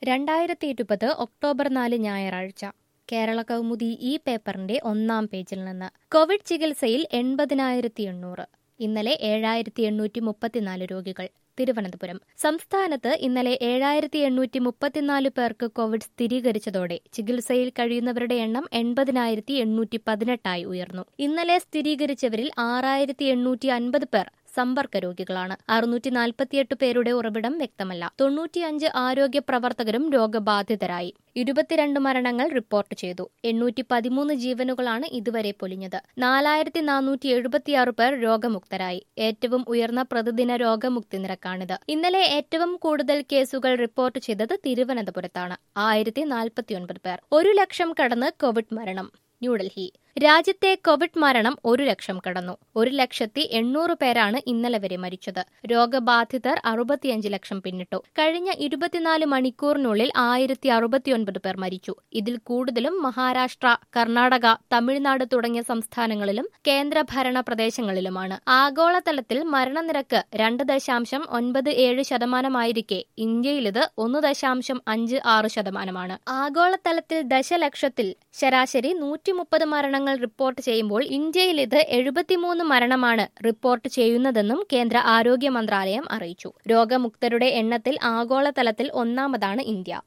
രണ്ടായിരത്തി ഇരുപത് ഒക്ടോബർ നാല് ഞായറാഴ്ച കേരള കൗമുദി ഈ പേപ്പറിന്റെ ഒന്നാം പേജിൽ നിന്ന് കോവിഡ് ചികിത്സയിൽ എൺപതിനായിരത്തി എണ്ണൂറ് ഇന്നലെ ഏഴായിരത്തി എണ്ണൂറ്റി മുപ്പത്തിനാല് രോഗികൾ തിരുവനന്തപുരം സംസ്ഥാനത്ത് ഇന്നലെ ഏഴായിരത്തി എണ്ണൂറ്റി മുപ്പത്തിനാല് പേർക്ക് കോവിഡ് സ്ഥിരീകരിച്ചതോടെ ചികിത്സയിൽ കഴിയുന്നവരുടെ എണ്ണം എൺപതിനായിരത്തി എണ്ണൂറ്റി പതിനെട്ടായി ഉയർന്നു ഇന്നലെ സ്ഥിരീകരിച്ചവരിൽ ആറായിരത്തി എണ്ണൂറ്റി അൻപത് പേർ സമ്പർക്ക രോഗികളാണ് അറുന്നൂറ്റി നാൽപ്പത്തിയെട്ട് പേരുടെ ഉറവിടം വ്യക്തമല്ല തൊണ്ണൂറ്റിയഞ്ച് ആരോഗ്യ പ്രവർത്തകരും രോഗബാധിതരായി ഇരുപത്തിരണ്ട് മരണങ്ങൾ റിപ്പോർട്ട് ചെയ്തു എണ്ണൂറ്റി പതിമൂന്ന് ജീവനുകളാണ് ഇതുവരെ പൊലിഞ്ഞത് നാലായിരത്തി നാനൂറ്റി എഴുപത്തിയാറ് പേർ രോഗമുക്തരായി ഏറ്റവും ഉയർന്ന പ്രതിദിന രോഗമുക്തി നിരക്കാണിത് ഇന്നലെ ഏറ്റവും കൂടുതൽ കേസുകൾ റിപ്പോർട്ട് ചെയ്തത് തിരുവനന്തപുരത്താണ് ആയിരത്തി നാൽപ്പത്തിയൊൻപത് പേർ ഒരു ലക്ഷം കടന്ന് കോവിഡ് മരണം ന്യൂഡൽഹി രാജ്യത്തെ കോവിഡ് മരണം ഒരു ലക്ഷം കടന്നു ഒരു ലക്ഷത്തി എണ്ണൂറ് പേരാണ് ഇന്നലെ വരെ മരിച്ചത് രോഗബാധിതർ അറുപത്തിയഞ്ച് ലക്ഷം പിന്നിട്ടു കഴിഞ്ഞ ഇരുപത്തിനാല് മണിക്കൂറിനുള്ളിൽ ആയിരത്തി അറുപത്തിയൊൻപത് പേർ മരിച്ചു ഇതിൽ കൂടുതലും മഹാരാഷ്ട്ര കർണാടക തമിഴ്നാട് തുടങ്ങിയ സംസ്ഥാനങ്ങളിലും കേന്ദ്രഭരണ പ്രദേശങ്ങളിലുമാണ് ആഗോളതലത്തിൽ മരണനിരക്ക് രണ്ട് ദശാംശം ഒൻപത് ഏഴ് ശതമാനമായിരിക്കെ ഇന്ത്യയിലിത് ഒന്ന് ദശാംശം അഞ്ച് ആറ് ശതമാനമാണ് ആഗോളതലത്തിൽ ദശലക്ഷത്തിൽ ശരാശരി നൂറ്റി മുപ്പത് മരണങ്ങൾ റിപ്പോർട്ട് ചെയ്യുമ്പോൾ ഇന്ത്യയിൽ ഇത് എഴുപത്തിമൂന്ന് മരണമാണ് റിപ്പോർട്ട് ചെയ്യുന്നതെന്നും കേന്ദ്ര ആരോഗ്യ മന്ത്രാലയം അറിയിച്ചു രോഗമുക്തരുടെ എണ്ണത്തിൽ ആഗോളതലത്തിൽ ഒന്നാമതാണ് ഇന്ത്യ